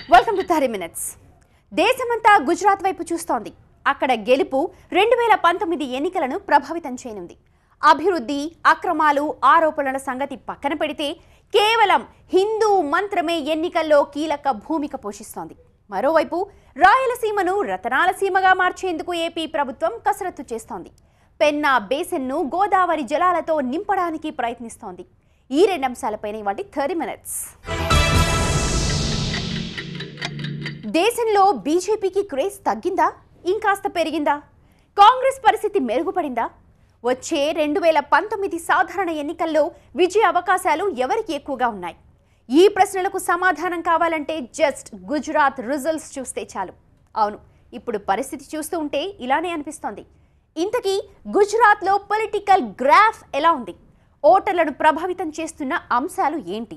welcome to thirty minutes దేశమంతా గుజరాత్ వైపు చూస్తోంది అక్కడ గెలుపు రెండు వేల పంతొమ్మిది ఎన్నికలను ప్రభావితం చేయనుంది అభివృద్ధి అక్రమాలు ఆరోపణల సంగతి పక్కన పెడితే కేవలం హిందూ మంత్రమే ఎన్నికల్లో కీలక భూమిక పోషిస్తోంది మరోవైపు రాయలసీమను రతనాల సీమగా మార్చేందుకు ఏపీ ప్రభుత్వం కసరత్తు చేస్తోంది పెన్నా బేసిన్ను గోదావరి జలాలతో నింపడానికి ప్రయత్నిస్తోంది ఈ రెండు అంశాలపైన ఇవాటి థర్టీ మినిట్స్ దేశంలో బీజేపీకి క్రేజ్ తగ్గిందా ఇంకాస్త పెరిగిందా కాంగ్రెస్ పరిస్థితి మెరుగుపడిందా వచ్చే రెండు వేల పంతొమ్మిది సాధారణ ఎన్నికల్లో విజయ అవకాశాలు ఎవరికి ఎక్కువగా ఉన్నాయి ఈ ప్రశ్నలకు సమాధానం కావాలంటే జస్ట్ గుజరాత్ రిజల్ట్స్ చూస్తే చాలు అవును ఇప్పుడు పరిస్థితి చూస్తూ ఉంటే ఇలానే అనిపిస్తోంది ఇంతకీ గుజరాత్లో పొలిటికల్ గ్రాఫ్ ఎలా ఉంది ఓటర్లను ప్రభావితం చేస్తున్న అంశాలు ఏంటి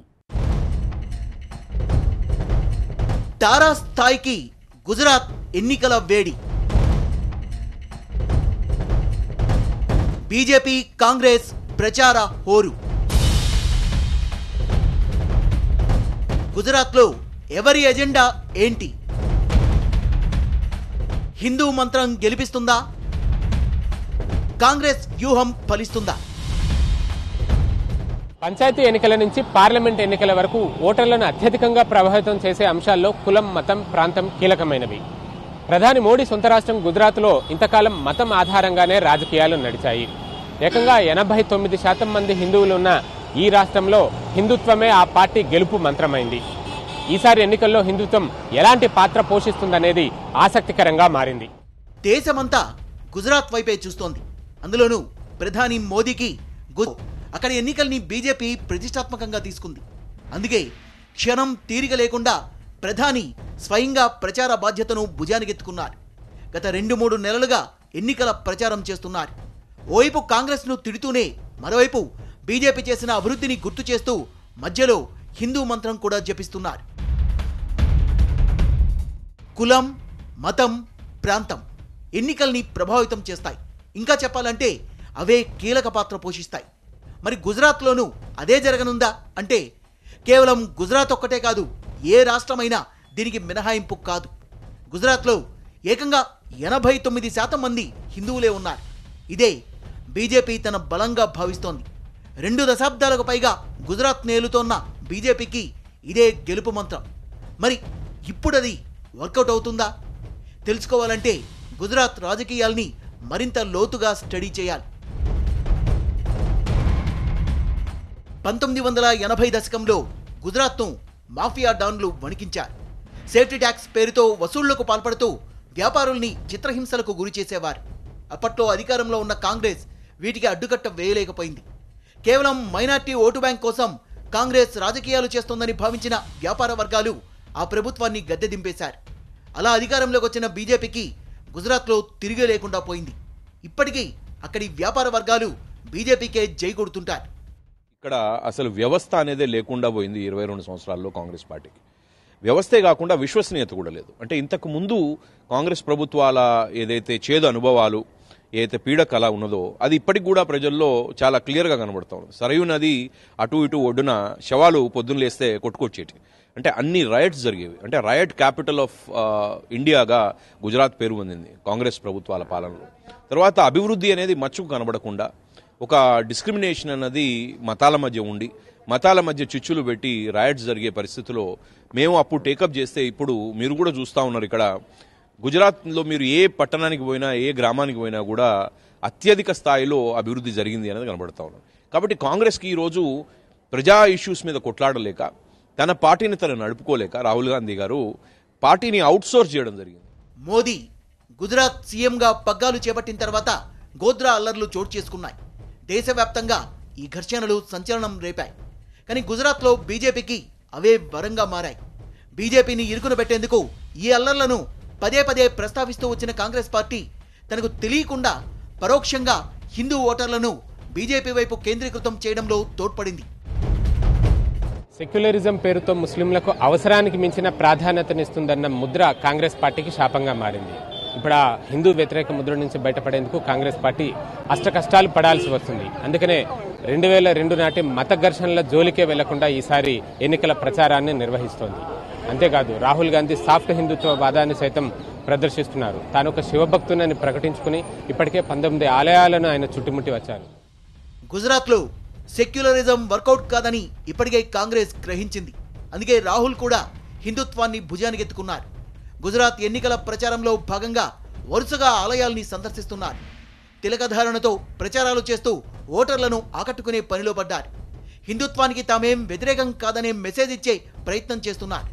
తారా స్థాయికి గుజరాత్ ఎన్నికల వేడి బీజేపీ కాంగ్రెస్ ప్రచార హోరు గుజరాత్లో ఎవరి ఎజెండా ఏంటి హిందూ మంత్రం గెలిపిస్తుందా కాంగ్రెస్ వ్యూహం ఫలిస్తుందా పంచాయతీ ఎన్నికల నుంచి పార్లమెంట్ ఎన్నికల వరకు ఓటర్లను అత్యధికంగా ప్రభావితం చేసే అంశాల్లో కులం మతం ప్రాంతం కీలకమైనవి ప్రధాని మోడీ సొంత రాష్ట్రం గుజరాత్లో ఇంతకాలం మతం ఆధారంగానే రాజకీయాలు నడిచాయి ఏకంగా ఎనభై తొమ్మిది శాతం మంది హిందువులు ఉన్న ఈ రాష్ట్రంలో హిందుత్వమే ఆ పార్టీ గెలుపు మంత్రమైంది ఈసారి ఎన్నికల్లో హిందుత్వం ఎలాంటి పాత్ర పోషిస్తుందనేది ఆసక్తికరంగా మారింది దేశమంతా గుజరాత్ వైపే చూస్తోంది అందులోనూ ప్రధాని మోదీకి గు- అక్కడ ఎన్నికల్ని బీజేపీ ప్రతిష్టాత్మకంగా తీసుకుంది అందుకే క్షణం తీరిక లేకుండా ప్రధాని స్వయంగా ప్రచార బాధ్యతను భుజానికెత్తుకున్నారు గత రెండు మూడు నెలలుగా ఎన్నికల ప్రచారం చేస్తున్నారు ఓవైపు కాంగ్రెస్ను తిడుతూనే మరోవైపు బీజేపీ చేసిన అభివృద్ధిని గుర్తు చేస్తూ మధ్యలో హిందూ మంత్రం కూడా జపిస్తున్నారు కులం మతం ప్రాంతం ఎన్నికల్ని ప్రభావితం చేస్తాయి ఇంకా చెప్పాలంటే అవే కీలక పాత్ర పోషిస్తాయి మరి గుజరాత్లోనూ అదే జరగనుందా అంటే కేవలం గుజరాత్ ఒక్కటే కాదు ఏ రాష్ట్రమైనా దీనికి మినహాయింపు కాదు గుజరాత్లో ఏకంగా ఎనభై తొమ్మిది శాతం మంది హిందువులే ఉన్నారు ఇదే బీజేపీ తన బలంగా భావిస్తోంది రెండు దశాబ్దాలకు పైగా గుజరాత్ నేలుతోన్న బీజేపీకి ఇదే గెలుపు మంత్రం మరి ఇప్పుడది వర్కౌట్ అవుతుందా తెలుసుకోవాలంటే గుజరాత్ రాజకీయాల్ని మరింత లోతుగా స్టడీ చేయాలి పంతొమ్మిది వందల ఎనభై దశకంలో గుజరాత్ను మాఫియా డాన్లు వణికించారు సేఫ్టీ ట్యాక్స్ పేరుతో వసూళ్లకు పాల్పడుతూ వ్యాపారుల్ని చిత్రహింసలకు గురి చేసేవారు అప్పట్లో అధికారంలో ఉన్న కాంగ్రెస్ వీటికి అడ్డుకట్ట వేయలేకపోయింది కేవలం మైనార్టీ ఓటు బ్యాంక్ కోసం కాంగ్రెస్ రాజకీయాలు చేస్తోందని భావించిన వ్యాపార వర్గాలు ఆ ప్రభుత్వాన్ని గద్దె దింపేశారు అలా అధికారంలోకి వచ్చిన బీజేపీకి గుజరాత్లో తిరిగే లేకుండా పోయింది ఇప్పటికీ అక్కడి వ్యాపార వర్గాలు బీజేపీకే జై కొడుతుంటారు ఇక్కడ అసలు వ్యవస్థ అనేదే లేకుండా పోయింది ఇరవై రెండు సంవత్సరాల్లో కాంగ్రెస్ పార్టీకి వ్యవస్థే కాకుండా విశ్వసనీయత కూడా లేదు అంటే ఇంతకు ముందు కాంగ్రెస్ ప్రభుత్వాల ఏదైతే చేదు అనుభవాలు ఏదైతే పీడక అలా ఉన్నదో అది ఇప్పటికి కూడా ప్రజల్లో చాలా క్లియర్గా కనబడతా ఉంది సరయు నది అటు ఇటు ఒడ్డున శవాలు పొద్దున్న లేస్తే కొట్టుకొచ్చేటి అంటే అన్ని రయట్స్ జరిగేవి అంటే రయట్ క్యాపిటల్ ఆఫ్ ఇండియాగా గుజరాత్ పేరు పొందింది కాంగ్రెస్ ప్రభుత్వాల పాలనలో తర్వాత అభివృద్ధి అనేది మచ్చుకు కనబడకుండా ఒక డిస్క్రిమినేషన్ అన్నది మతాల మధ్య ఉండి మతాల మధ్య చిచ్చులు పెట్టి రాయట్స్ జరిగే పరిస్థితిలో మేము అప్పుడు టేకప్ చేస్తే ఇప్పుడు మీరు కూడా చూస్తూ ఉన్నారు ఇక్కడ గుజరాత్లో మీరు ఏ పట్టణానికి పోయినా ఏ గ్రామానికి పోయినా కూడా అత్యధిక స్థాయిలో అభివృద్ధి జరిగింది అనేది కనబడతా ఉన్నాం కాబట్టి కాంగ్రెస్కి ఈరోజు ప్రజా ఇష్యూస్ మీద కొట్లాడలేక తన పార్టీని తను నడుపుకోలేక రాహుల్ గాంధీ గారు పార్టీని అవుట్సోర్స్ చేయడం జరిగింది మోదీ గుజరాత్ సీఎంగా పగ్గాలు చేపట్టిన తర్వాత గోద్రా అల్లర్లు చోటు చేసుకున్నాయి దేశవ్యాప్తంగా ఈ ఘర్షణలు సంచలనం రేపాయి కానీ గుజరాత్లో బీజేపీకి అవే వరంగా మారాయి బీజేపీని ఇరుకున పెట్టేందుకు ఈ అల్లర్లను పదే పదే ప్రస్తావిస్తూ వచ్చిన కాంగ్రెస్ పార్టీ తనకు తెలియకుండా పరోక్షంగా హిందూ ఓటర్లను బీజేపీ వైపు కేంద్రీకృతం చేయడంలో తోడ్పడింది సెక్యులరిజం పేరుతో ముస్లింలకు అవసరానికి మించిన ప్రాధాన్యతనిస్తుందన్న ముద్ర కాంగ్రెస్ పార్టీకి శాపంగా మారింది ఇప్పుడు ఆ హిందూ వ్యతిరేక ముద్ర నుంచి బయటపడేందుకు కాంగ్రెస్ పార్టీ అష్ట కష్టాలు పడాల్సి వస్తుంది అందుకనే రెండు వేల రెండు నాటి మత ఘర్షణల జోలికే వెళ్లకుండా ఈసారి ఎన్నికల ప్రచారాన్ని నిర్వహిస్తోంది అంతేకాదు రాహుల్ గాంధీ సాఫ్ట్ హిందుత్వ వాదాన్ని సైతం ప్రదర్శిస్తున్నారు తాను ఒక శివభక్తునని ప్రకటించుకుని ఇప్పటికే పంతొమ్మిది ఆలయాలను ఆయన చుట్టుముట్టి వచ్చారు గుజరాత్లో సెక్యులరిజం వర్కౌట్ కాదని ఇప్పటికే కాంగ్రెస్ గ్రహించింది అందుకే రాహుల్ కూడా హిందుత్వాన్ని భుజానికెత్తుకున్నారు గుజరాత్ ఎన్నికల ప్రచారంలో భాగంగా వరుసగా ఆలయాల్ని సందర్శిస్తున్నారు తిలకధారణతో ప్రచారాలు చేస్తూ ఓటర్లను ఆకట్టుకునే పనిలో పడ్డారు హిందుత్వానికి తామేం వ్యతిరేకం కాదనే మెసేజ్ ఇచ్చే ప్రయత్నం చేస్తున్నారు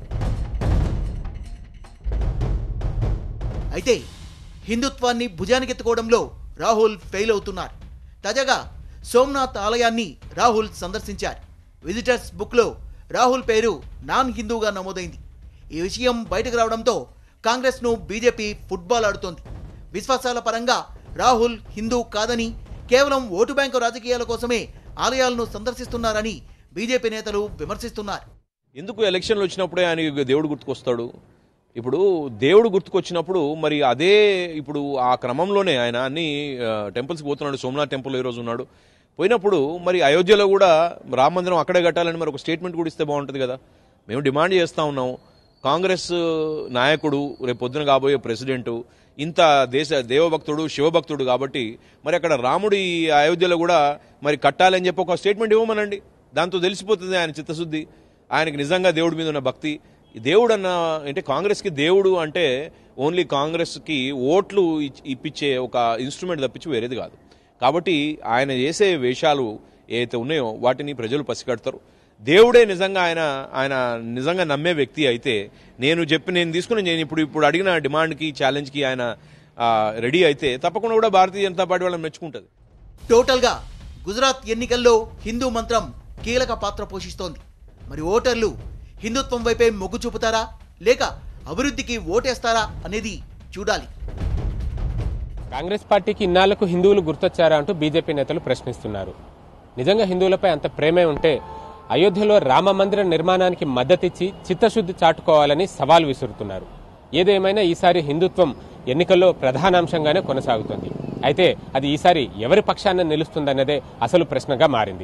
అయితే హిందుత్వాన్ని భుజానికెత్తుకోవడంలో రాహుల్ ఫెయిల్ అవుతున్నారు తాజాగా సోమనాథ్ ఆలయాన్ని రాహుల్ సందర్శించారు విజిటర్స్ బుక్లో రాహుల్ పేరు నాన్ హిందూగా నమోదైంది ఈ విషయం బయటకు రావడంతో కాంగ్రెస్ను బీజేపీ ఫుట్బాల్ ఆడుతోంది విశ్వాసాల పరంగా రాహుల్ హిందూ కాదని కేవలం ఓటు బ్యాంకు రాజకీయాల కోసమే ఆలయాలను సందర్శిస్తున్నారని బీజేపీ నేతలు విమర్శిస్తున్నారు ఎందుకు ఎలక్షన్లు వచ్చినప్పుడే ఆయన దేవుడు గుర్తుకొస్తాడు ఇప్పుడు దేవుడు గుర్తుకొచ్చినప్పుడు మరి అదే ఇప్పుడు ఆ క్రమంలోనే ఆయన అన్ని ఆ, టెంపుల్స్కి పోతున్నాడు సోమనాథ్ టెంపుల్ ఈ రోజు ఉన్నాడు పోయినప్పుడు మరి అయోధ్యలో కూడా రామ మందిరం అక్కడే కట్టాలని మరి ఒక స్టేట్మెంట్ కూడా ఇస్తే బాగుంటుంది కదా మేము డిమాండ్ చేస్తా ఉన్నాం కాంగ్రెస్ నాయకుడు రేపు పొద్దున కాబోయే ప్రెసిడెంట్ ఇంత దేశ దేవభక్తుడు శివభక్తుడు కాబట్టి మరి అక్కడ రాముడి అయోధ్యలో కూడా మరి కట్టాలని చెప్పి ఒక స్టేట్మెంట్ ఇవ్వమనండి దాంతో తెలిసిపోతుంది ఆయన చిత్తశుద్ధి ఆయనకి నిజంగా దేవుడి మీద ఉన్న భక్తి దేవుడు అన్న అంటే కాంగ్రెస్కి దేవుడు అంటే ఓన్లీ కాంగ్రెస్కి ఓట్లు ఇచ్- ఇప్పించే ఒక ఇన్స్ట్రుమెంట్ తప్పించి వేరేది కాదు కాబట్టి ఆయన చేసే వేషాలు ఏవైతే ఉన్నాయో వాటిని ప్రజలు పసిగడతారు దేవుడే నిజంగా ఆయన ఆయన నిజంగా నమ్మే వ్యక్తి అయితే నేను చెప్పి నేను తీసుకుని నేను ఇప్పుడు ఇప్పుడు అడిగిన డిమాండ్కి ఛాలెంజ్కి ఆయన ఆ, రెడీ అయితే తప్పకుండా కూడా భారతీయ జనతా పార్టీ వాళ్ళని మెచ్చుకుంటుంది టోటల్గా గుజరాత్ ఎన్నికల్లో హిందూ మంత్రం కీలక పాత్ర పోషిస్తోంది మరి ఓటర్లు హిందుత్వం వైపే మొగ్గు చూపుతారా లేక అభివృద్ధికి ఓటేస్తారా అనేది చూడాలి కాంగ్రెస్ పార్టీకి ఇన్నాళ్లకు హిందువులు గుర్తొచ్చారా అంటూ బీజేపీ నేతలు ప్రశ్నిస్తున్నారు నిజంగా హిందువులపై అంత ప్రేమే ఉంటే అయోధ్యలో రామ మందిర నిర్మాణానికి మద్దతిచ్చి చిత్తశుద్ధి చాటుకోవాలని సవాల్ విసురుతున్నారు ఏదేమైనా ఈసారి హిందుత్వం ఎన్నికల్లో ప్రధానాంశంగానే కొనసాగుతుంది అయితే అది ఈసారి ఎవరి పక్షాన నిలుస్తుందన్నదే అసలు ప్రశ్నగా మారింది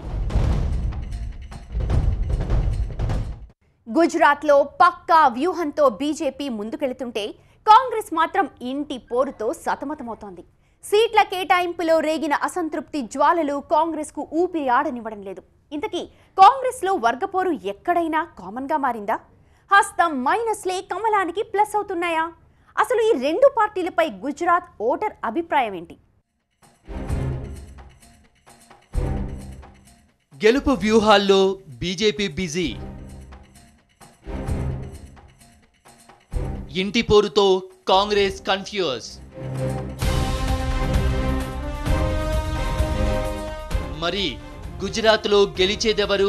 గుజరాత్లో పక్కా వ్యూహంతో బీజేపీ ముందుకెళ్తుంటే కాంగ్రెస్ మాత్రం ఇంటి పోరుతో సతమతమవుతోంది సీట్ల కేటాయింపులో రేగిన అసంతృప్తి జ్వాలలు కాంగ్రెస్కు ఊపిరి ఆడనివ్వడం లేదు ఇంతకీ కాంగ్రెస్లో వర్గపోరు ఎక్కడైనా కామన్గా మారిందా హస్తం మైనస్లే కమలానికి ప్లస్ అవుతున్నాయా అసలు ఈ రెండు పార్టీలపై గుజరాత్ ఓటర్ అభిప్రాయం ఏంటి గెలుపు వ్యూహాల్లో బీజేపీ బిజీ ఇంటి పోరుతో కాంగ్రెస్ కన్ఫ్యూజ్ మరి గుజరాత్లో గెలిచేదెవరు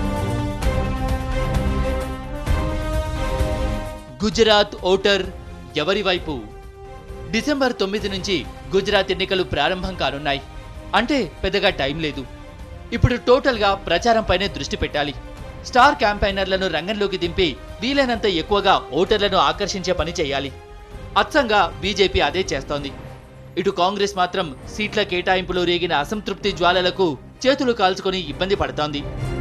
గుజరాత్ ఓటర్ ఎవరి వైపు డిసెంబర్ తొమ్మిది నుంచి గుజరాత్ ఎన్నికలు ప్రారంభం కానున్నాయి అంటే పెద్దగా టైం లేదు ఇప్పుడు టోటల్గా ప్రచారంపైనే దృష్టి పెట్టాలి స్టార్ క్యాంపైనర్లను రంగంలోకి దింపి వీలైనంత ఎక్కువగా ఓటర్లను ఆకర్షించే పని చేయాలి అచ్చంగా బీజేపీ అదే చేస్తోంది ఇటు కాంగ్రెస్ మాత్రం సీట్ల కేటాయింపులో రేగిన అసంతృప్తి జ్వాలలకు చేతులు కాల్చుకొని ఇబ్బంది పడుతోంది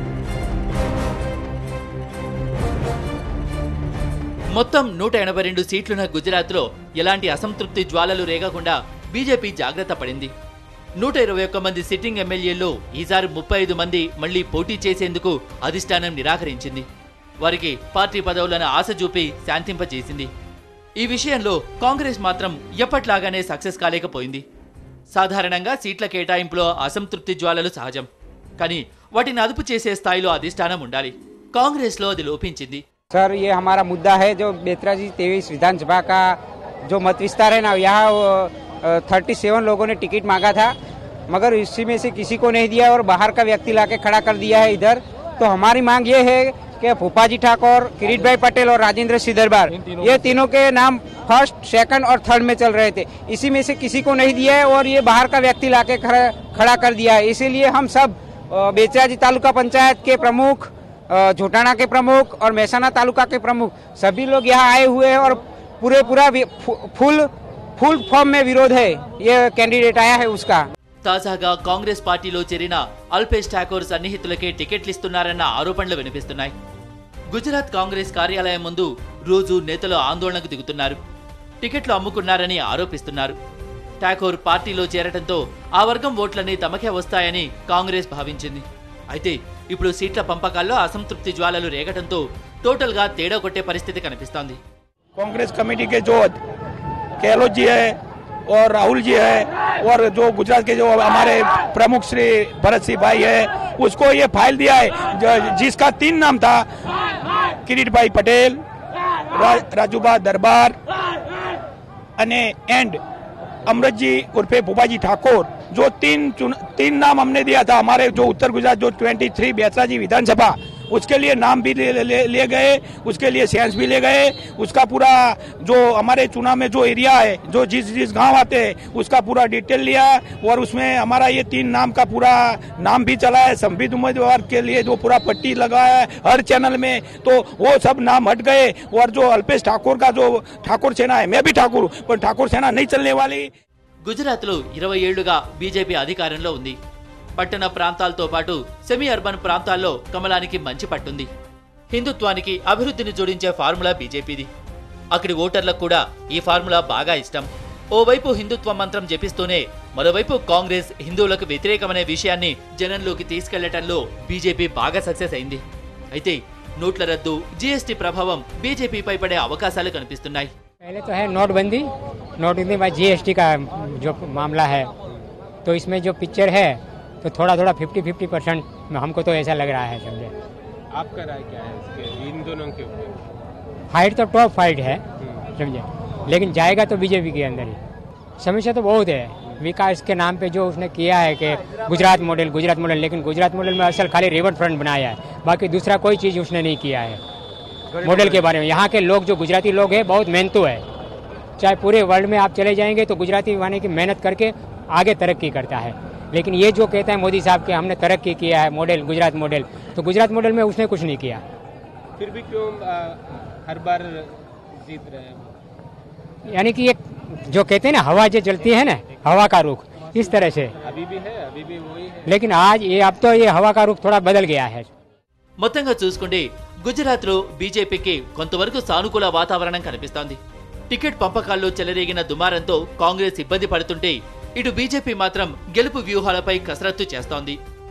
మొత్తం నూట ఎనభై రెండు సీట్లున్న గుజరాత్లో ఎలాంటి అసంతృప్తి జ్వాలలు రేగకుండా బీజేపీ జాగ్రత్త పడింది నూట ఇరవై ఒక్క మంది సిట్టింగ్ ఎమ్మెల్యేల్లో ఈసారి ముప్పై ఐదు మంది మళ్లీ పోటీ చేసేందుకు అధిష్టానం నిరాకరించింది వారికి పార్టీ పదవులను ఆశ చూపి శాంతింపజేసింది ఈ విషయంలో కాంగ్రెస్ మాత్రం ఎప్పట్లాగానే సక్సెస్ కాలేకపోయింది సాధారణంగా సీట్ల కేటాయింపులో అసంతృప్తి జ్వాలలు సహజం కానీ వాటిని అదుపు చేసే స్థాయిలో అధిష్టానం ఉండాలి కాంగ్రెస్లో అది లోపించింది सर ये हमारा मुद्दा है जो बेतरा जी तेईस विधानसभा का जो मत विस्तार है ना यहाँ थर्टी सेवन लोगों ने टिकट मांगा था मगर इसी में से किसी को नहीं दिया और बाहर का व्यक्ति लाके खड़ा कर दिया है इधर तो हमारी मांग ये है कि फूफाजी ठाकुर किरीट भाई पटेल और राजेंद्र सिंह दरबार ये तीनों के नाम फर्स्ट सेकंड और थर्ड में चल रहे थे इसी में से किसी को नहीं दिया है और ये बाहर का व्यक्ति लाके खड़ा खड़ा कर दिया है इसीलिए हम सब अ, बेचराजी तालुका पंचायत के प्रमुख अ, झोटाना के प्रमुख और महसाना तालुका के प्रमुख सभी लोग यहाँ आए हुए हैं और पूरे पूरा वि- फु- फुल फुल फॉर्म में विरोध है ये कैंडिडेट आया है उसका తాజాగా కాంగ్రెస్ పార్టీలో చేరిన అల్పేష్ ఠాకూర్ సన్నిహితులకే టికెట్లిస్తున్నారన్న ఆరోపణలు వినిపిస్తున్నాయి గుజరాత్ కాంగ్రెస్ కార్యాలయం ముందు రోజు నేతలు ఆందోళనకు దిగుతున్నారు టికెట్లు అమ్ముకున్నారని ఆరోపిస్తున్నారు ఠాకూర్ పార్టీలో చేరటంతో ఆ వర్గం ఓట్లన్నీ తమకే వస్తాయని కాంగ్రెస్ భావించింది అయితే ఇప్పుడు సీట్ల పంపకాల్లో అసంతృప్తి జ్వాలలు రేగటంతో టోటల్గా తేడా కొట్టే పరిస్థితి కనిపిస్తోంది कांग्रेस कमेटी के जो गहलोत जी है और राहुल जी है और जो गुजरात के जो हमारे प्रमुख श्री भरत सिंह भाई है उसको ये फाइल दिया है जो- जिसका तीन नाम था किरीट भाई पटेल रा, राजूबा दरबार अने एंड अमृत जी उर्फे भूपाजी ठाकुर जो तीन चुन- तीन नाम हमने दिया था हमारे जो उत्तर गुजरात जो 23 बेतरा जी विधानसभा उसके लिए नाम भी ले, ले, ले गए उसके लिए सेंस भी ले गए उसका पूरा जो हमारे चुनाव में जो एरिया है जो जिस जिस गांव आते हैं उसका पूरा डिटेल लिया और उसमें हमारा ये तीन नाम का पूरा नाम भी चला है संबित उम्मीदवार के लिए जो पूरा पट्टी लगा है हर चैनल में तो वो सब नाम हट गए और जो अल्पेश ठाकुर का जो ठाकुर सेना है मैं भी ठाकुर हूं, पर ठाकुर सेना नहीं चलने वाली గుజరాత్లో ఇరవై ఏళ్లుగా బీజేపీ అధికారంలో ఉంది పట్టణ ప్రాంతాలతో పాటు సెమీ అర్బన్ ప్రాంతాల్లో కమలానికి మంచి పట్టుంది హిందుత్వానికి అభివృద్ధిని జోడించే ఫార్ములా బీజేపీది అక్కడి ఓటర్లకు కూడా ఈ ఫార్ములా బాగా ఇష్టం ఓవైపు హిందుత్వ మంత్రం జపిస్తూనే మరోవైపు కాంగ్రెస్ హిందువులకు వ్యతిరేకమనే విషయాన్ని జనంలోకి తీసుకెళ్లటంలో బీజేపీ బాగా సక్సెస్ అయింది అయితే నోట్ల రద్దు జీఎస్టీ ప్రభావం బీజేపీపై పడే అవకాశాలు కనిపిస్తున్నాయి पहले तो है नोटबंदी नोटबंदी में जीएसटी का जो मामला है तो इसमें जो पिक्चर है तो थोड़ा थोड़ा फिफ्टी फिफ्टी परसेंट हमको तो ऐसा लग रहा है समझे आपका राय क्या है इसके इन दोनों के ऊपर फाइट तो टॉप फाइट है समझे लेकिन जाएगा तो बीजेपी के अंदर ही समस्या तो बहुत है विकास के नाम पे जो उसने किया है कि गुजरात मॉडल गुजरात मॉडल लेकिन गुजरात मॉडल में असल खाली रिवर फ्रंट बनाया है बाकी दूसरा कोई चीज़ उसने नहीं किया है मॉडल के बारे में यहाँ के लोग जो गुजराती लोग हैं बहुत मेहनतू है चाहे पूरे वर्ल्ड में आप चले जाएंगे तो गुजराती वाने की मेहनत करके आगे तरक्की करता है लेकिन ये जो कहता है मोदी साहब कि हमने तरक्की किया है मॉडल गुजरात मॉडल तो गुजरात मॉडल में उसने कुछ नहीं किया फिर भी क्यों आ, हर बार जीत रहे हैं यानी कि एक जो कहते हैं ना हवा जो चलती है ना हवा का रुख इस तरह से अभी भी है अभी भी वही है लेकिन आज ये अब तो ये हवा का रुख थोड़ा बदल गया है మొత్తంగా చూసుకుంటే గుజరాత్లో బీజేపీకి కొంతవరకు సానుకూల వాతావరణం కనిపిస్తోంది టికెట్ పంపకాల్లో చెలరేగిన దుమారంతో కాంగ్రెస్ ఇబ్బంది పడుతుంటే ఇటు బీజేపీ మాత్రం గెలుపు వ్యూహాలపై కసరత్తు చేస్తోంది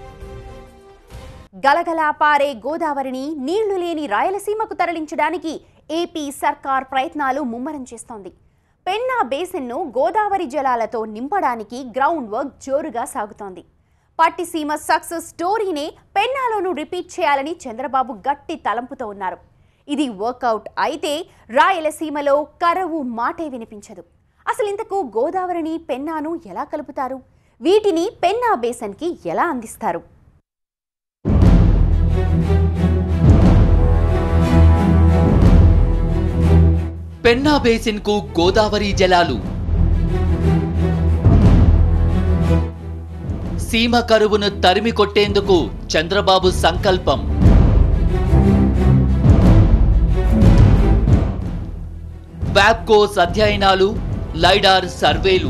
గలగలా పారే గోదావరిని నీళ్లు లేని రాయలసీమకు తరలించడానికి ఏపీ సర్కార్ ప్రయత్నాలు ముమ్మరం చేస్తోంది పెన్నా బేసిన్ను గోదావరి జలాలతో నింపడానికి గ్రౌండ్ వర్క్ జోరుగా సాగుతోంది పట్టిసీమ సక్సెస్ స్టోరీనే పెన్నాలోనూ రిపీట్ చేయాలని చంద్రబాబు గట్టి తలంపుతో ఉన్నారు ఇది వర్కౌట్ అయితే రాయలసీమలో కరవు మాటే వినిపించదు అసలు ఇంతకు గోదావరిని పెన్నాను ఎలా కలుపుతారు వీటిని పెన్నా బేసన్కి ఎలా అందిస్తారు పెన్నా బేసిన్ కు గోదావరి జలాలు సీమ కరువును తరిమి కొట్టేందుకు చంద్రబాబు సంకల్పం వ్యాప్కోస్ అధ్యయనాలు లైడార్ సర్వేలు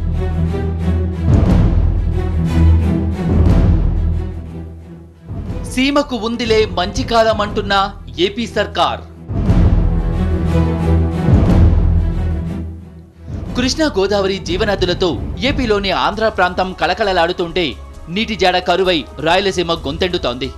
సీమకు ఉందిలే మంచి కాలం అంటున్న ఏపీ సర్కార్ కృష్ణా గోదావరి జీవనదులతో ఏపీలోని ఆంధ్ర ప్రాంతం కళకళలాడుతుంటే నీటి జాడ కరువై రాయలసీమ గొంతెండుతోంది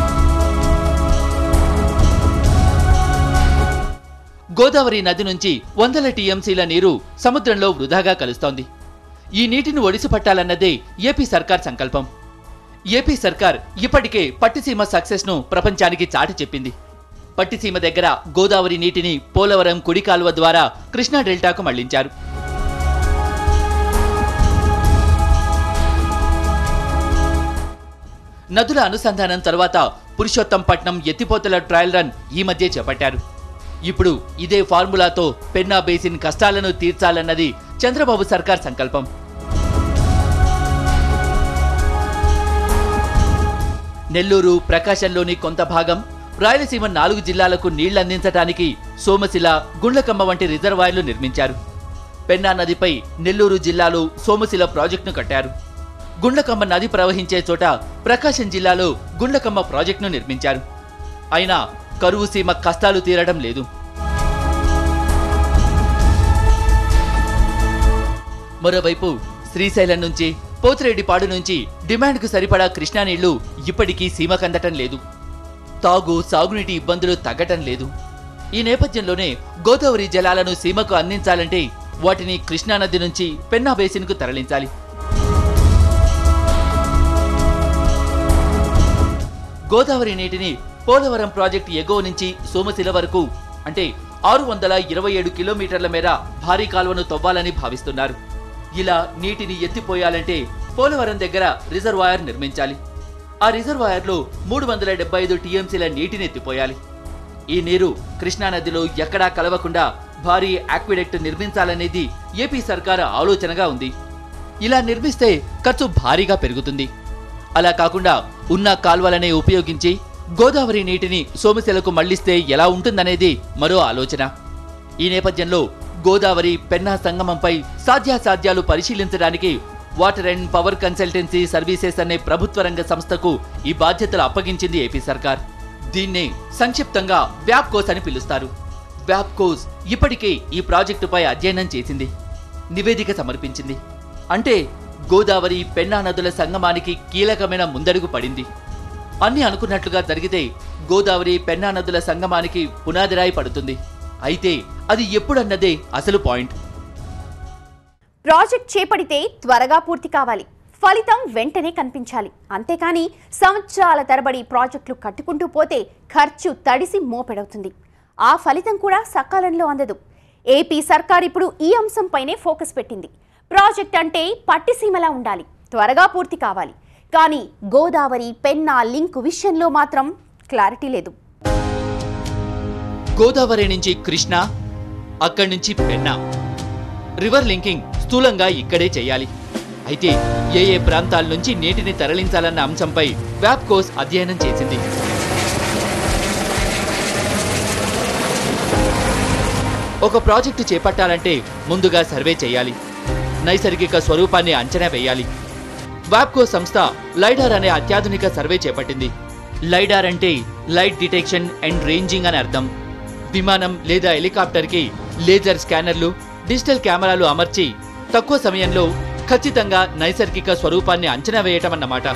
గోదావరి నది నుంచి వందల టీఎంసీల నీరు సముద్రంలో వృధాగా కలుస్తోంది ఈ నీటిని ఒడిసి పట్టాలన్నదే ఏపీ సర్కార్ సంకల్పం ఏపీ సర్కార్ ఇప్పటికే పట్టిసీమ సక్సెస్ ను ప్రపంచానికి చాటి చెప్పింది పట్టిసీమ దగ్గర గోదావరి నీటిని పోలవరం కుడి కాలువ ద్వారా కృష్ణా డెల్టాకు మళ్లించారు నదుల అనుసంధానం తర్వాత పురుషోత్తంపట్నం ఎత్తిపోతల ట్రయల్ రన్ ఈ మధ్య చేపట్టారు ఇప్పుడు ఇదే ఫార్ములాతో పెన్నా బేసిన్ కష్టాలను తీర్చాలన్నది చంద్రబాబు సర్కార్ సంకల్పం నెల్లూరు ప్రకాశంలోని కొంత భాగం రాయలసీమ నాలుగు జిల్లాలకు నీళ్లందించడానికి సోమశిల గుండ్లకమ్మ వంటి రిజర్వాయర్లు నిర్మించారు పెన్నా నదిపై నెల్లూరు జిల్లాలో సోమశిల ప్రాజెక్టును కట్టారు గుండ్లకమ్మ నది ప్రవహించే చోట ప్రకాశం జిల్లాలో గుండ్లకమ్మ ప్రాజెక్టును నిర్మించారు అయినా కరువు సీమ కష్టాలు తీరడం లేదు మరోవైపు శ్రీశైలం నుంచి పోతిరెడ్డిపాడు నుంచి డిమాండ్కు సరిపడా కృష్ణా నీళ్లు ఇప్పటికీ సీమకందటం లేదు తాగు సాగునీటి ఇబ్బందులు తగ్గటం లేదు ఈ నేపథ్యంలోనే గోదావరి జలాలను సీమకు అందించాలంటే వాటిని కృష్ణానది నుంచి పెన్నా బేసిన్కు తరలించాలి గోదావరి నీటిని పోలవరం ప్రాజెక్టు ఎగువ నుంచి సోమశిల వరకు అంటే ఆరు వందల ఇరవై ఏడు కిలోమీటర్ల మేర భారీ కాలువను తవ్వాలని భావిస్తున్నారు ఇలా నీటిని ఎత్తిపోయాలంటే పోలవరం దగ్గర రిజర్వాయర్ నిర్మించాలి ఆ రిజర్వాయర్లో మూడు వందల డెబ్బై ఐదు టీఎంసీల నీటిని ఎత్తిపోయాలి ఈ నీరు కృష్ణానదిలో ఎక్కడా కలవకుండా భారీ ఆక్విడెక్ట్ నిర్మించాలనేది ఏపీ సర్కార్ ఆలోచనగా ఉంది ఇలా నిర్మిస్తే ఖర్చు భారీగా పెరుగుతుంది అలా కాకుండా ఉన్న కాల్వలనే ఉపయోగించి గోదావరి నీటిని సోమశిలకు మళ్లిస్తే ఎలా ఉంటుందనేది మరో ఆలోచన ఈ నేపథ్యంలో గోదావరి పెన్నా సంగమంపై సాధ్యాసాధ్యాలు పరిశీలించడానికి water and power consultancy services అనే ప్రభుత్వ రంగ సంస్థకు ఈ బాధ్యతలు అప్పగించింది ఏపీ సర్కార్ దీన్నే సంక్షిప్తంగా వ్యాప్కోస్ అని పిలుస్తారు వ్యాప్కోస్ ఇప్పటికే ఈ ప్రాజెక్టుపై అధ్యయనం చేసింది నివేదిక సమర్పించింది అంటే గోదావరి పెన్నా నదుల సంగమానికి కీలకమైన ముందడుగు పడింది అన్ని అనుకున్నట్లుగా జరిగితే గోదావరి పెన్నా నదుల సంగమానికి పునాదిరాయి పడుతుంది అయితే అది ఎప్పుడన్నదే అసలు పాయింట్ ప్రాజెక్ట్ చేపడితే త్వరగా పూర్తి కావాలి ఫలితం వెంటనే కనిపించాలి అంతేకాని సంవత్సరాల తరబడి ప్రాజెక్టులు కట్టుకుంటూ పోతే ఖర్చు తడిసి మోపెడవుతుంది ఆ ఫలితం కూడా సకాలంలో అందదు ఏపీ సర్కార్ ఇప్పుడు ఈ అంశంపైనే ఫోకస్ పెట్టింది ప్రాజెక్ట్ అంటే పట్టిసీమలా ఉండాలి త్వరగా పూర్తి కావాలి కానీ గోదావరి పెన్నా లింక్ విషయంలో మాత్రం క్లారిటీ లేదు గోదావరి నుంచి కృష్ణ అక్కడి నుంచి పెన్నా రివర్ లింకింగ్ స్థూలంగా ఇక్కడే చేయాలి అయితే ఏ ఏ ప్రాంతాల నుంచి నీటిని తరలించాలన్న అంశంపై వ్యాప్కోస్ అధ్యయనం చేసింది ఒక ప్రాజెక్టు చేపట్టాలంటే ముందుగా సర్వే చేయాలి నైసర్గిక స్వరూపాన్ని అంచనా వేయాలి వాప్కో సంస్థ లైడార్ అనే అత్యాధునిక సర్వే చేపట్టింది లైడార్ అంటే లైట్ డిటెక్షన్ అండ్ రేంజింగ్ అని అర్థం విమానం లేదా హెలికాప్టర్కి లేజర్ స్కానర్లు డిజిటల్ కెమెరాలు అమర్చి తక్కువ సమయంలో ఖచ్చితంగా నైసర్గిక స్వరూపాన్ని అంచనా వేయటం అన్నమాట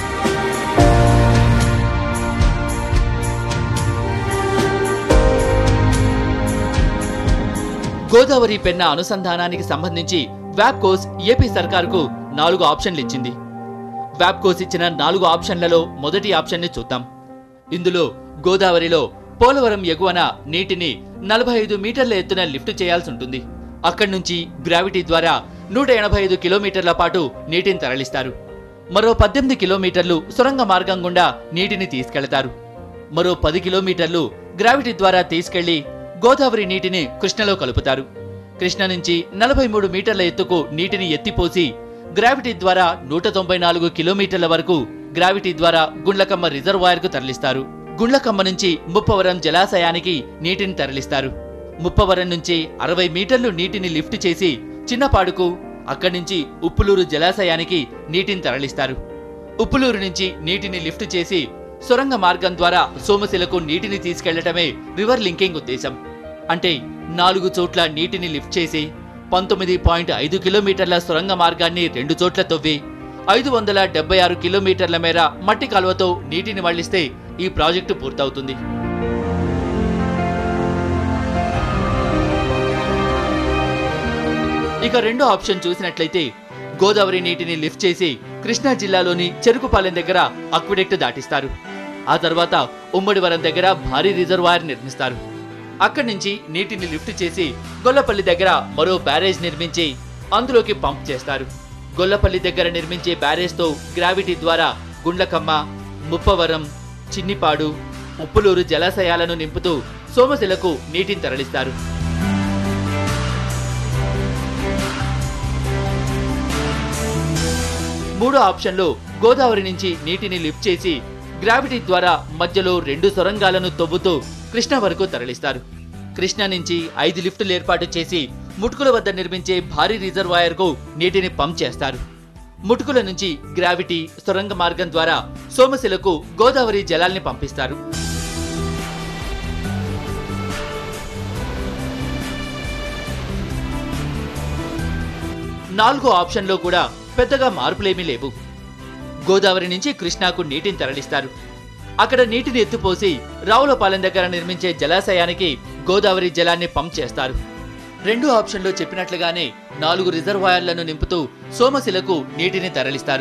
గోదావరి పెన్న అనుసంధానానికి సంబంధించి వ్యాప్కోస్ ఏపీ సర్కారుకు నాలుగు ఆప్షన్లు ఇచ్చింది వ్యాప్కోస్ ఇచ్చిన నాలుగు ఆప్షన్లలో మొదటి ఆప్షన్ని చూద్దాం ఇందులో గోదావరిలో పోలవరం ఎగువన నీటిని నలభై ఐదు మీటర్ల ఎత్తున లిఫ్ట్ చేయాల్సి ఉంటుంది అక్కడి నుంచి గ్రావిటీ ద్వారా నూట ఎనభై ఐదు కిలోమీటర్ల పాటు నీటిని తరలిస్తారు మరో పద్దెనిమిది కిలోమీటర్లు సొరంగ మార్గం గుండా నీటిని తీసుకెళతారు మరో పది కిలోమీటర్లు గ్రావిటీ ద్వారా తీసుకెళ్లి గోదావరి నీటిని కృష్ణలో కలుపుతారు కృష్ణ నుంచి నలభై మూడు మీటర్ల ఎత్తుకు నీటిని ఎత్తిపోసి గ్రావిటీ ద్వారా నూట తొంభై నాలుగు కిలోమీటర్ల వరకు గ్రావిటీ ద్వారా గుండ్లకమ్మ రిజర్వాయర్ కు తరలిస్తారు గుండ్లకమ్మ నుంచి ముప్పవరం జలాశయానికి నీటిని తరలిస్తారు ముప్పవరం నుంచి అరవై మీటర్లు నీటిని లిఫ్ట్ చేసి చిన్నపాడుకు అక్కడి నుంచి ఉప్పులూరు జలాశయానికి నీటిని తరలిస్తారు ఉప్పులూరు నుంచి నీటిని లిఫ్ట్ చేసి సొరంగ మార్గం ద్వారా సోమశిలకు నీటిని తీసుకెళ్లటమే రివర్ లింకింగ్ ఉద్దేశం అంటే నాలుగు చోట్ల నీటిని లిఫ్ట్ చేసి పంతొమ్మిది పాయింట్ ఐదు కిలోమీటర్ల సొరంగ మార్గాన్ని రెండు చోట్ల తవ్వి ఐదు వందల డెబ్బై ఆరు కిలోమీటర్ల మేర మట్టి కాలువతో నీటిని మళ్లిస్తే ఈ ప్రాజెక్టు పూర్తవుతుంది ఇక రెండో ఆప్షన్ చూసినట్లయితే గోదావరి నీటిని లిఫ్ట్ చేసి కృష్ణా జిల్లాలోని చెరుకుపాలెం దగ్గర అక్విడెక్ట్ దాటిస్తారు ఆ తర్వాత ఉమ్మడివరం దగ్గర భారీ రిజర్వాయర్ నిర్మిస్తారు అక్కడి నుంచి నీటిని లిఫ్ట్ చేసి గొల్లపల్లి దగ్గర మరో బ్యారేజ్ నిర్మించి అందులోకి పంప్ చేస్తారు గొల్లపల్లి దగ్గర నిర్మించే బ్యారేజ్తో గ్రావిటీ ద్వారా గుండ్లకమ్మ ముప్పవరం చిన్నిపాడు ఉప్పులూరు జలాశయాలను నింపుతూ సోమశిలకు నీటిని తరలిస్తారు మూడో ఆప్షన్లో గోదావరి నుంచి నీటిని లిఫ్ట్ చేసి గ్రావిటీ ద్వారా మధ్యలో రెండు సొరంగాలను తవ్వుతూ కృష్ణ వరకు తరలిస్తారు కృష్ణ నుంచి ఐదు లిఫ్టులు ఏర్పాటు చేసి ముటుకుల వద్ద నిర్మించే భారీ రిజర్వాయర్కు నీటిని పంప్ చేస్తారు ముటుకుల నుంచి గ్రావిటీ సొరంగ మార్గం ద్వారా సోమశిలకు గోదావరి జలాల్ని పంపిస్తారు నాలుగో ఆప్షన్లో కూడా పెద్దగా మార్పులేమీ లేవు గోదావరి నుంచి కృష్ణాకు నీటిని తరలిస్తారు అక్కడ నీటిని ఎత్తిపోసి రావులపాలెం దగ్గర నిర్మించే జలాశయానికి గోదావరి జలాన్ని పంప్ చేస్తారు రెండో ఆప్షన్లో చెప్పినట్లుగానే నాలుగు రిజర్వాయర్లను నింపుతూ సోమశిలకు నీటిని తరలిస్తారు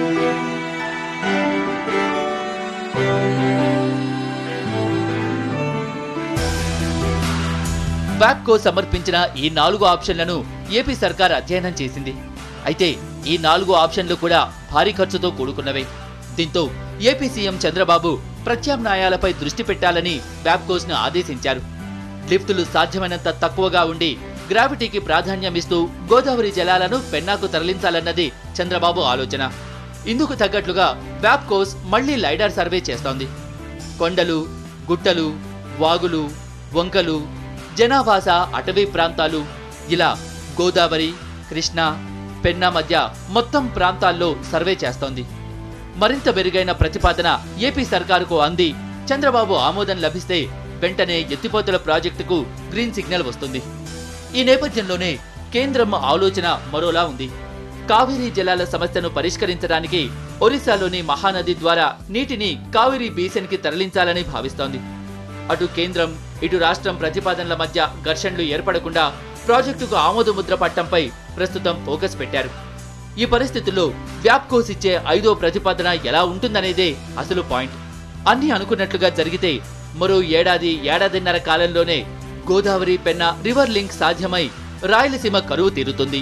వ్యాప్కో సమర్పించిన ఈ నాలుగు ఆప్షన్లను ఏపీ సర్కార్ అధ్యయనం చేసింది అయితే ఈ నాలుగు ఆప్షన్లు కూడా భారీ ఖర్చుతో కూడుకున్నవే దీంతో ఏపీ సీఎం చంద్రబాబు ప్రత్యామ్నాయాలపై దృష్టి పెట్టాలని వ్యాప్కోస్ ను ఆదేశించారు లిఫ్టులు సాధ్యమైనంత తక్కువగా ఉండి గ్రావిటీకి ప్రాధాన్యమిస్తూ గోదావరి జలాలను పెన్నాకు తరలించాలన్నది చంద్రబాబు ఆలోచన ఇందుకు తగ్గట్లుగా వ్యాప్కోస్ మళ్లీ లైడార్ సర్వే చేస్తోంది కొండలు గుట్టలు వాగులు వంకలు జనావాస అటవీ ప్రాంతాలు ఇలా గోదావరి కృష్ణా పెన్నా మధ్య మొత్తం ప్రాంతాల్లో సర్వే చేస్తోంది మరింత మెరుగైన ప్రతిపాదన ఏపీ సర్కారుకు అంది చంద్రబాబు ఆమోదం లభిస్తే వెంటనే ఎత్తిపోతల ప్రాజెక్టుకు గ్రీన్ సిగ్నల్ వస్తుంది ఈ నేపథ్యంలోనే కేంద్రం ఆలోచన మరోలా ఉంది కావేరీ జలాల సమస్యను పరిష్కరించడానికి ఒరిస్సాలోని మహానది ద్వారా నీటిని కావేరీ బేసిన్ కి తరలించాలని భావిస్తోంది అటు కేంద్రం ఇటు రాష్ట్రం ప్రతిపాదనల మధ్య ఘర్షణలు ఏర్పడకుండా ప్రాజెక్టుకు ఆమోద ముద్ర పట్టంపై ప్రస్తుతం ఫోకస్ పెట్టారు ఈ పరిస్థితుల్లో వ్యాప్కోస్ ఇచ్చే ఐదో ప్రతిపాదన ఎలా ఉంటుందనేదే అసలు పాయింట్ అన్ని అనుకున్నట్లుగా జరిగితే మరో ఏడాది ఏడాదిన్నర కాలంలోనే గోదావరి పెన్న రివర్ లింక్ సాధ్యమై రాయలసీమ కరువు తీరుతుంది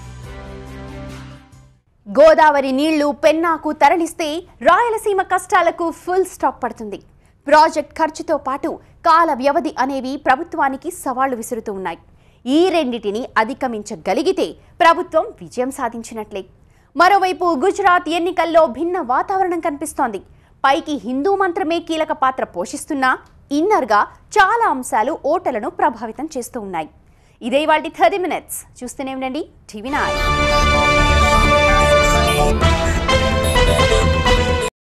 గోదావరి నీళ్లు పెన్నాకు తరలిస్తే రాయలసీమ కష్టాలకు ఫుల్ స్టాప్ పడుతుంది ప్రాజెక్ట్ ఖర్చుతో పాటు కాల వ్యవధి అనేవి ప్రభుత్వానికి సవాళ్లు విసురుతూ ఉన్నాయి ఈ రెండిటిని అధిగమించగలిగితే ప్రభుత్వం విజయం సాధించినట్లే మరోవైపు గుజరాత్ ఎన్నికల్లో భిన్న వాతావరణం కనిపిస్తోంది పైకి హిందూ మంత్రమే కీలక పాత్ర పోషిస్తున్నా ఇన్నర్గా చాలా అంశాలు ఓటర్లను ప్రభావితం చేస్తూ ఉన్నాయి ఇదే వాటి థర్టీ మినిట్స్ చూస్తూనే ఉండండి టీవీ నైన్